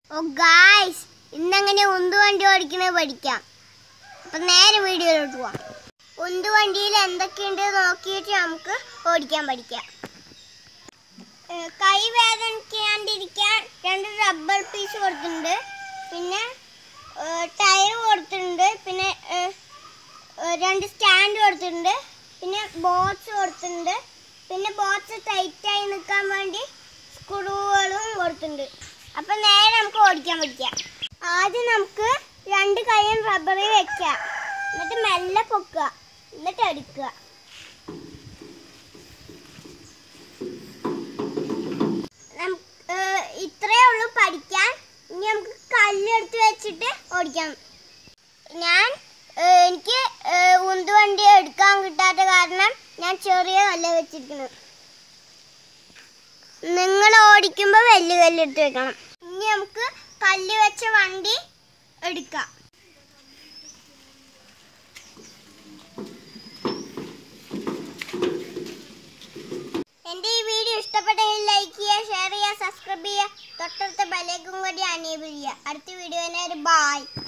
ഓ guys ഇന്നങ്ങനെ ഉന്തുവണ്ടി ഓടിക്കുന്നത് പഠിക്കാം അപ്പൊ നേരെ വീഡിയോയിലോട്ട് പോവാം ഉന്തുവണ്ടിയിൽ എന്തൊക്കെയുണ്ട് നോക്കിയിട്ട് നമുക്ക് ഓടിക്കാൻ പഠിക്കാം ഏ, കൈ വേദനിക്കാണ്ടിരിക്കാൻ രണ്ട് റബ്ബർ പീസ് കൊടുത്തിട്ടുണ്ട് പിന്നെ ടയർ കൊടുത്തിട്ടുണ്ട് പിന്നെ ഏ, ഏ, രണ്ട് സ്റ്റാൻഡ് കൊടുത്തിട്ടുണ്ട് പിന്നെ ബോക്സ് കൊടുത്തിട്ടുണ്ട് പിന്നെ ബോക്സ് ടൈറ്റായി നിൽക്കാൻ വേണ്ടി സ്ക്രൂകളും കൊടുത്തിട്ടുണ്ട് അപ്പൊ നേരെ നമുക്ക് ഓടിക്കാൻ പഠിക്കാം ആദ്യം നമുക്ക് രണ്ട് കൈയും റബ്ബറിൽ വെക്കാം എന്നിട്ട് മെല്ലെ പൊക്കുക എന്നിട്ട് എടുക്കുക നമുക്ക്, ഏർ, ഇത്രയേ ഉള്ളൂ പഠിക്കാൻ ഇനി നമുക്ക് കല്ലെടുത്ത് വെച്ചിട്ട് ഓടിക്കാം ഞാൻ ഏർ, എനിക്ക് ഏർ, ഉന്തുവണ്ടി എടുക്കാൻ കിട്ടാത്ത കാരണം ഞാൻ ചെറിയ കല്ല് വെച്ചിരിക്കുന്നത് നിങ്ങൾ ഓടിക്കുമ്പോൾ വലിയ കല്ലെടുത്ത് വെക്കണം ഇനി നമുക്ക് കല്ല് വെച്ച വണ്ടി എടുക്കാം എൻ്റെ ഈ വീഡിയോ ഇഷ്ടപ്പെട്ടെങ്കിൽ ലൈക്ക് ചെയ്യുക ഷെയർ ചെയ്യുക സബ്സ്ക്രൈബ് ചെയ്യുക തൊട്ടടുത്ത ബെലൈക്കും കൂടി അനേബിൾ ചെയ്യുക അടുത്ത വീഡിയോ ബൈ